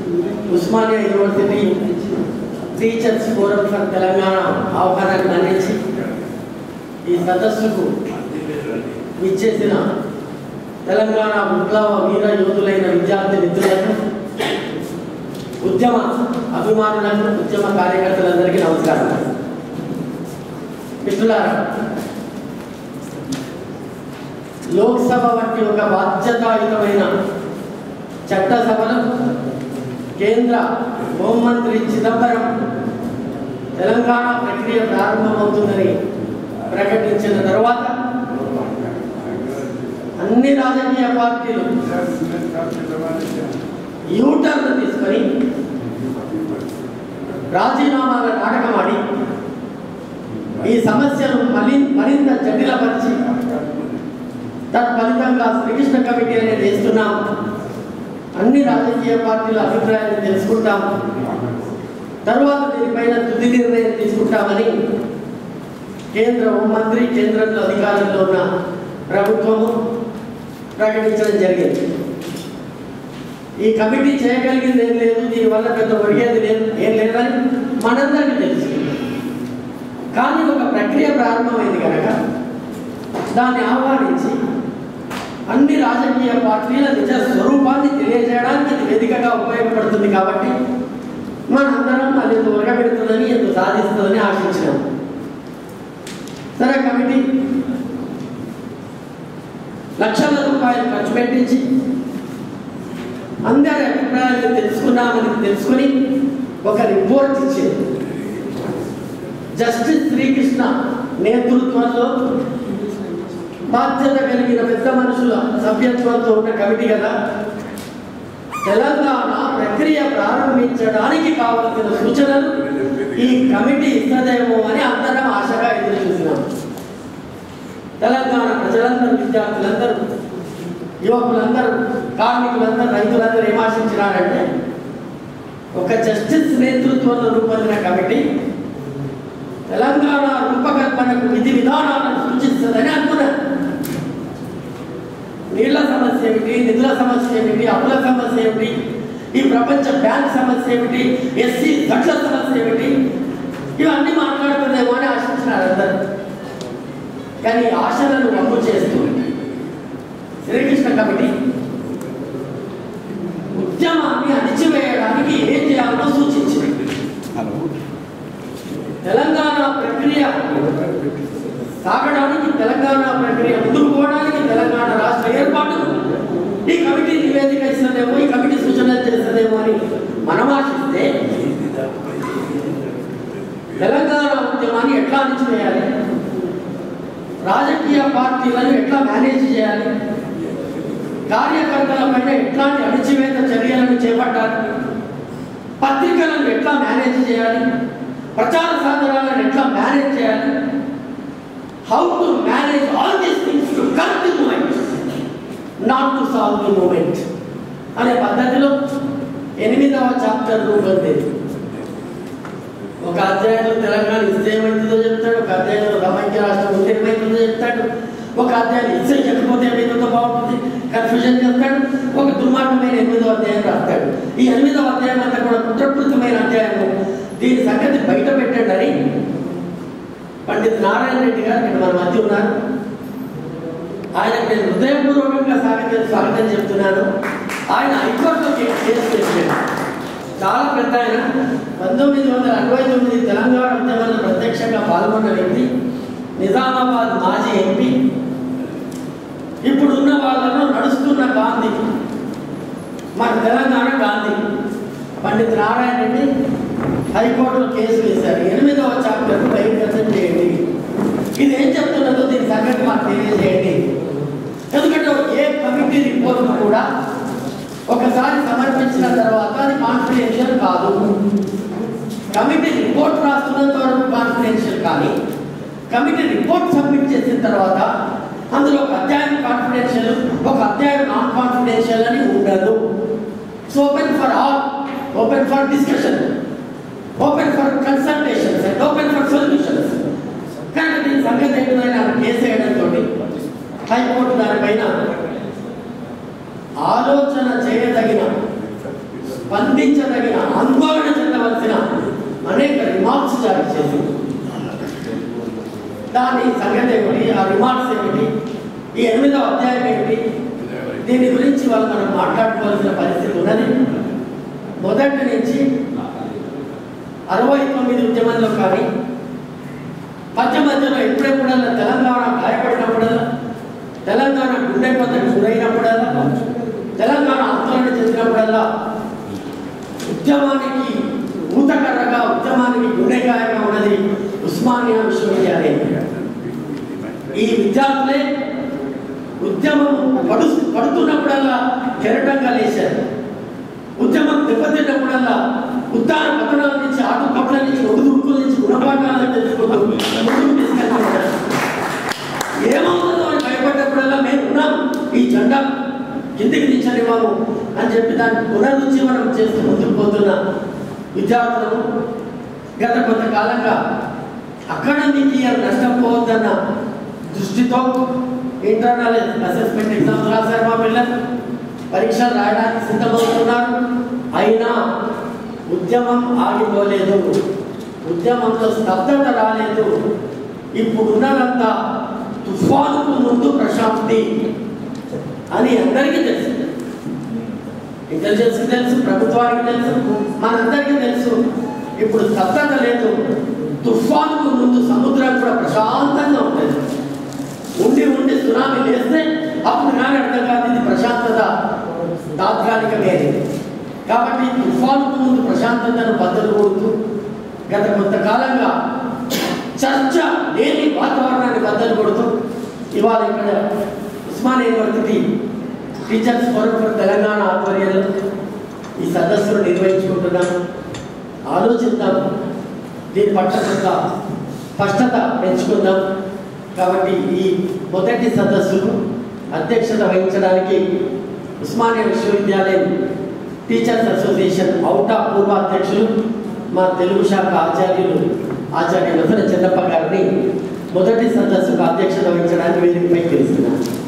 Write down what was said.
Osmania university teachers forum for Telangana ఆహ్వానాన్ని మన్నించి ఈ సదస్సుకు విచ్చేసిన తెలంగాణ విప్లవ వీర యోధులైన విద్యార్థి మిత్రులకు ఉద్యమ అభిమానులకు ఉద్యమ కార్యకర్తలందరికీ నమస్కారం మిత్రులారా లోక్సభ వంటి ఒక బాధ్యతాయుతమైన చట్టసభలో కేంద్ర హోంమంత్రి చిదంబరం తెలంగాణ ప్రక్రియ ప్రారంభమవుతుందని ప్రకటించిన తర్వాత అన్ని రాజకీయ పార్టీలు యూటర్న్ తీసుకొని రాజీనామాల నాటకమాడి ఈ సమస్యను మళ్ళీ మరింత జటిలపరిచి తత్ఫలితంగా శ్రీకృష్ణ కమిటీ అనేది వేస్తున్నాం అన్ని రాజకీయ పార్టీల అభిప్రాయాన్ని తెలుసుకుంటాం తర్వాత దీనిపైన తుది నిర్ణయం తీసుకుంటామని కేంద్ర హోంమంత్రి కేంద్రంలో అధికారంలో ఉన్న ప్రభుత్వము ప్రకటించడం జరిగింది ఈ కమిటీ చేయగలిగింది ఏం లేదు దీనివల్ల పెద్ద ఒరిగేది లేదు ఏం లేదని మనందరికీ తెలుసు కానీ ఒక ప్రక్రియ ప్రారంభమైంది కనుక దాన్ని ఆహ్వానించి అన్ని రాజకీయ పార్టీల నిజ స్వరూపాన్ని తెలియజేయడానికి ఇది వేదికగా ఉపయోగపడుతుంది కాబట్టి మనందరం అది ఎంత ఉరగబెడుతుందని ఎంత సాధిస్తుందని ఆశించినాం సరే కమిటీ లక్షల రూపాయలు ఖర్చు పెట్టించి అందరి అభిప్రాయాలు తెలుసుకున్నామని తెలుసుకుని ఒక రిపోర్ట్ ఇచ్చింది జస్టిస్ శ్రీకృష్ణ నేతృత్వంలో బాధ్యత కలిగిన పెద్ద మనుషుల సభ్యత్వంతో ఉన్న కమిటీ కదా తెలంగాణ ప్రక్రియ ప్రారంభించడానికి కావలసిన సూచనలు ఈ కమిటీ ఇస్తుందేమో అని అందరం ఆశగా ఎదురు చూసినాం తెలంగాణ ప్రజలందరూ విద్యార్థులందరూ యువకులందరూ కార్మికులందరూ రైతులందరూ ఏం ఆశించినారంటే ఒక జస్టిస్ నేతృత్వంలో రూపొందిన కమిటీ తెలంగాణ రూపకల్పనకు విధి విధానాలను సూచిస్తుందని అనుకున్నారు నీళ్ల సమస్య ఏమిటి నిధుల సమస్య ఏమిటి అప్పుల సమస్య ఏమిటి ఈ ప్రపంచ బ్యాంక్ సమస్య ఏమిటి ఎస్సీ గట్ల సమస్య ఏమిటి ఇవన్నీ మాట్లాడుతుందేమో అని ఆశించినారు అందరు కానీ ఈ ఆశలను వమ్ము చేస్తూ శ్రీకృష్ణ కమిటీ ఉద్యమాన్ని అణిచివేయడానికి ఏం చేయాలో సూచించింది తెలంగాణ ప్రక్రియ సాగడానికి తెలంగాణ ప్రక్రియ ముందుకు పోవడానికి తెలంగాణ రాష్ట్ర ఏర్పాటు ఈ కమిటీ నివేదిక ఇస్తుందేమో ఈ కమిటీ సూచనలు చేస్తుందేమో అని మనం ఆశిస్తే తెలంగాణ ఉద్యమాన్ని ఎట్లా అణిచివేయాలి రాజకీయ పార్టీలను ఎట్లా మేనేజ్ చేయాలి కార్యకర్తల పైన ఎట్లాంటి అణిచివేత చర్యలను చేపట్టాలి పత్రికలను ఎట్లా మేనేజ్ చేయాలి ప్రచార సాధనాలను ఎట్లా మేనేజ్ చేయాలి how to manage all these things to cut the moment not to solve the moment అనే పద్ధతిలో ఎనిమిదవ చాప్టర్ రూపొందింది ఒక అధ్యాయంలో తెలంగాణ ఇస్తే ఏమవుతుందో చెప్తాడు ఒక అధ్యాయంలో సమైక్య రాష్ట్రం ఉంటే ఏమవుతుందో చెప్తాడు ఒక అధ్యాయం ఇస్తే చెప్పకపోతే ఏమవుతుందో బాగుంటుంది కన్ఫ్యూజన్ చెప్తాడు ఒక దుర్మార్గమైన ఎనిమిదవ అధ్యాయం రాస్తాడు ఈ ఎనిమిదవ అధ్యాయం అంతా కూడా కుట్రపూరితమైన అధ్యాయము దీని సంగతి బయట పెట్టండి అని పండిత్ నారాయణ రెడ్డి గారు ఇక్కడ మన మధ్య ఉన్నారు ఆయనకు నేను హృదయపూర్వకంగా స్వాగతం స్వాగతం చెప్తున్నాను ఆయన హైకోర్టులో కేసు చేశాడు చాలా పెద్ద ఆయన పంతొమ్మిది వందల అరవై తొమ్మిది తెలంగాణ ఉద్యమంలో ప్రత్యక్షంగా పాల్గొన్న వ్యక్తి నిజామాబాద్ మాజీ ఎంపీ ఇప్పుడు ఉన్న వాళ్ళలో నడుస్తున్న గాంధీ మన తెలంగాణ గాంధీ పండిత్ నారాయణ రెడ్డి హైకోర్టులో కేసు వేశారు ఎనిమిదవ చాప్టర్ బహిర్గతం చేయండి ఇది ఏం చెప్తున్నదో దీని సంగతి మాకు తెలియజేయండి ఎందుకంటే ఏ కమిటీ రిపోర్ట్ కూడా ఒకసారి సమర్పించిన తర్వాత అది కాన్ఫిడెన్షియల్ కాదు కమిటీ రిపోర్ట్ రాస్తున్నంత వరకు కాన్ఫిడెన్షియల్ కానీ కమిటీ రిపోర్ట్ సబ్మిట్ చేసిన తర్వాత అందులో ఒక అధ్యాయం కాన్ఫిడెన్షియల్ ఒక అధ్యాయం నాన్ కాన్ఫిడెన్షియల్ అని ఉండదు it's open for all open for discussion open for consultations and open for solutions కానీ దీని సంగతి ఏంటంటే ఆమె కేసు వేయడంతో హైకోర్టు దానిపైన ఆలోచన చేయదగిన స్పందించదగిన ఆందోళన చెందవలసిన అనేక రిమార్క్స్ జారీ చేసింది దాని సంగతి ఏమిటి ఆ రిమార్క్స్ ఏమిటి ఈ ఎనిమిదవ అధ్యాయం ఏమిటి దీని గురించి వాళ్ళు మనం మాట్లాడుకోవాల్సిన పరిస్థితి ఉన్నది మొదటి నుంచి అరవై తొమ్మిది ఉద్యమంలో కానీ మధ్య మధ్యలో ఎప్పుడెప్పుడల్లా తెలంగాణ గాయపడినప్పుడల్లా తెలంగాణ గుండె పద్ధతి గురైనప్పుడల్లా తెలంగాణ ఆందోళన చెందినప్పుడల్లా ఉద్యమానికి ఊతకర్రగా ఉద్యమానికి గుండెకాయంగా ఉన్నది ఉస్మానియా విశ్వవిద్యాలయం ఈ విద్యార్థులే ఉద్యమం పడు పడుతున్నప్పుడల్లా కెరటంగా లేచారు ఉద్యమం దెబ్బతిన్నప్పుడల్లా ఉత్తాన పతనాల నుంచి ఆటు పట్ల నుంచి ఒడుదుడుకుల నుంచి గుణపాఠాలను తెలుసుకుంటూ ముందుకు తీసుకెళ్తున్నారు ఏమవుతుందో అని భయపడ్డప్పుడల్లా మేము ఉన్నాం ఈ జెండా కిందికి దించనివ్వము అని చెప్పి దాన్ని పునరుజ్జీవనం చేస్తూ ముందుకు పోతున్న విద్యార్థులను గత కొంతకాలంగా అకాడమిక్ ఇయర్ నష్టం పోవద్దన్న దృష్టితో ఇంటర్నల్ అసెస్మెంట్ ఎగ్జామ్స్ రాశారు మా పిల్లలు పరీక్షలు రాయడానికి సిద్ధమవుతున్నారు అయినా ఉద్యమం ఆగిపోలేదు ఉద్యమంలో స్తబ్దత రాలేదు ఇప్పుడున్నదంతా తుఫానుకు ముందు ప్రశాంతి అని అందరికీ తెలుసు ఇంటెలిజెన్స్ తెలుసు ప్రభుత్వానికి తెలుసు మనందరికీ తెలుసు ఇప్పుడు స్తబ్దత లేదు తుఫానుకు ముందు సముద్రం కూడా ప్రశాంతంగా ఉంటుంది ఉండి ఉండి సునామీ లేస్తే అప్పుడు నాకు అర్థం కాదు ఇది ప్రశాంతత తాత్కాలికమే కాబట్టి తుఫానుకు ముందు ప్రశాంతతను బద్దలు కొడుతూ గత కొంతకాలంగా చర్చ లేని వాతావరణాన్ని బద్దలు కొడుతూ ఇవాళ ఇక్కడ Osman university teachers forum for Telangana ఆధ్వర్యంలో ఈ సదస్సును నిర్వహించుకుంటున్నాం ఆలోచిద్దాం దీని పట్ల కొంత స్పష్టత పెంచుకుందాం కాబట్టి ఈ మొదటి సదస్సును అధ్యక్షత వహించడానికి ఉస్మానియా విశ్వవిద్యాలయం టీచర్స్ అసోసియేషన్ ఔటా పూర్వ అధ్యక్షులు మా తెలుగు శాఖ ఆచార్యులు ఆచార్య నూతన చెన్నప్ప గారిని మొదటి సదస్సుకు అధ్యక్షత వహించడానికి వేదికపై పిలుస్తున్నాను